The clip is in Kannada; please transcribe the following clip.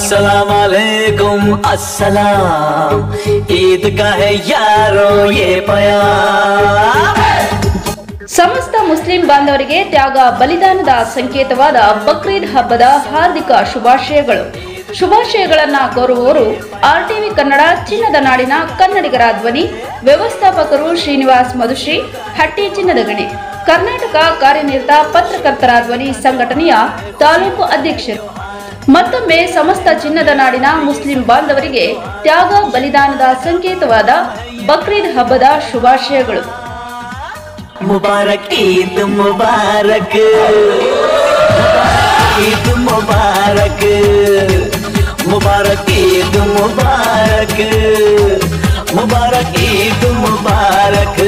अस्सलाम वालेकुम अस्सलाम ईद का है यारो ये पयाम ಸಮಸ್ತ ಮುಸ್ಲಿಂ ಬಾಂಧವರಿಗೆ ತ್ಯಾಗ ಬಲಿದಾನದ ಸಂಕೇತವಾದ ಬಕ್ರೀದ್ ಹಬ್ಬದ ಹಾರ್ದಿಕ ಶುಭಾಶಯಗಳು ಶುಭಾಶಯಗಳನ್ನ ಕೋರುವವರು ಆರ್ಟಿವಿ ಕನ್ನಡ ಚಿನ್ನದ ನಾಡಿನ ಕನ್ನಡಿಗರ ಧ್ವನಿ ವ್ಯವಸ್ಥಾಪಕರು ಶ್ರೀನಿವಾಸ್ ಮಧುಶ್ರೀ ಹಟ್ಟಿ ಚಿನ್ನದ ಗಣಿ ಕರ್ನಾಟಕ ಕಾರ್ಯನಿರತ ಪತ್ರಕರ್ತರ ಧ್ವನಿ ಸಂಘಟನೆಯ ತಾಲೂಕು ಅಧ್ಯಕ್ಷರು ಮತ್ತೊಮ್ಮೆ ಸಮಸ್ತ ಚಿನ್ನದ ನಾಡಿನ ಮುಸ್ಲಿಂ ಬಾಂಧವರಿಗೆ ತ್ಯಾಗ ಬಲಿದಾನದ ಸಂಕೇತವಾದ ಬಕ್ರೀದ್ ಹಬ್ಬದ ಶುಭಾಶಯಗಳು मुबारक ईद मुबारक ईद मुबारक मुबारक ईद मुबारक मुबारक ईद मुबारक